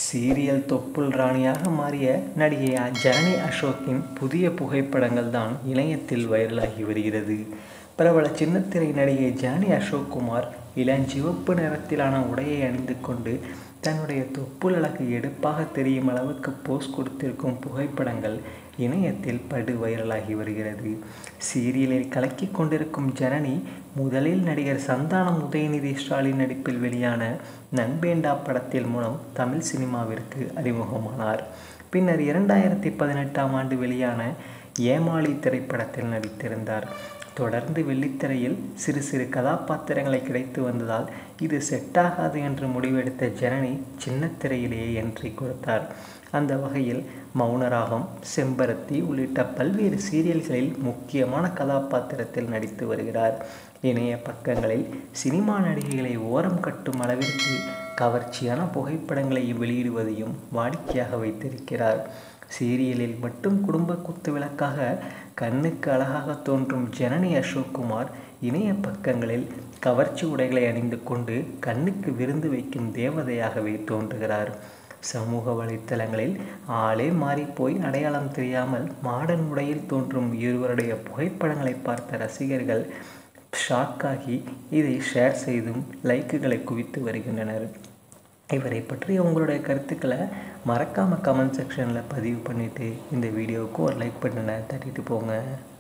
serial தொப்புள் ராணியாக மாறிய நடிகை ஜனனி அசோக்கின் புதிய புகைப்படங்கள் தான் இணையத்தில் வைரலாகி வருகிறது பிரபல சின்னத்திரை நடிகை ஜானி அசோக் குமார் இளஞ்சிவப்பு நிறத்திலான உடையை அணிந்து கொண்டு தன்னுடைய தொப்புள் அழகு எடுப்பாக தெரியும் அளவுக்கு போஸ் கொடுத்திருக்கும் புகைப்படங்கள் இணையத்தில் படு வைரலாகி வருகிறது சீரியலில் கலக்கி கொண்டிருக்கும் ஜனனி முதலில் நடிகர் சந்தானம் உதயநிதி ஸ்டாலின் நடிப்பில் வெளியான நண்பேண்டா படத்தில் மூலம் தமிழ் சினிமாவிற்கு அறிமுகமானார் பின்னர் இரண்டாயிரத்தி பதினெட்டாம் ஆண்டு வெளியான ஏமாளி திரைப்படத்தில் நடித்திருந்தார் தொடர்ந்து வெள்ளித்திரையில் சிறு சிறு கதாபாத்திரங்களை கிடைத்து வந்ததால் இது செட்டாகாது என்று முடிவெடுத்த ஜனனி சின்னத்திரையிலேயே என்ட்ரி கொடுத்தார் அந்த வகையில் மௌனராகம் செம்பருத்தி உள்ளிட்ட பல்வேறு சீரியல்களில் முக்கியமான கதாபாத்திரத்தில் நடித்து வருகிறார் இணைய பக்கங்களில் சினிமா நடிகைகளை ஓரம் கட்டும் அளவிற்கு கவர்ச்சியான புகைப்படங்களை வெளியிடுவதையும் வாடிக்கையாக வைத்திருக்கிறார் சீரியலில் மட்டும் குடும்ப குத்து விளக்காக கண்ணுக்கு அழகாக தோன்றும் ஜனனி அசோக்குமார் இணைய பக்கங்களில் கவர்ச்சி உடைகளை அணிந்து கொண்டு கண்ணுக்கு விருந்து வைக்கும் தேவதையாகவே தோன்றுகிறார் சமூக வலைத்தளங்களில் ஆளே மாறிப்போய் அடையாளம் தெரியாமல் மாடர்ன் உடையில் தோன்றும் இருவருடைய புகைப்படங்களை பார்த்த ரசிகர்கள் ஷாக்காகி இதை ஷேர் செய்தும் லைக்குகளை குவித்து வருகின்றனர் இவரை பற்றி உங்களுடைய கருத்துக்களை மறக்காமல் கமெண்ட் செக்ஷனில் பதிவு பண்ணிவிட்டு இந்த வீடியோவுக்கு ஒரு லைக் பட்டனை தட்டிட்டு போங்க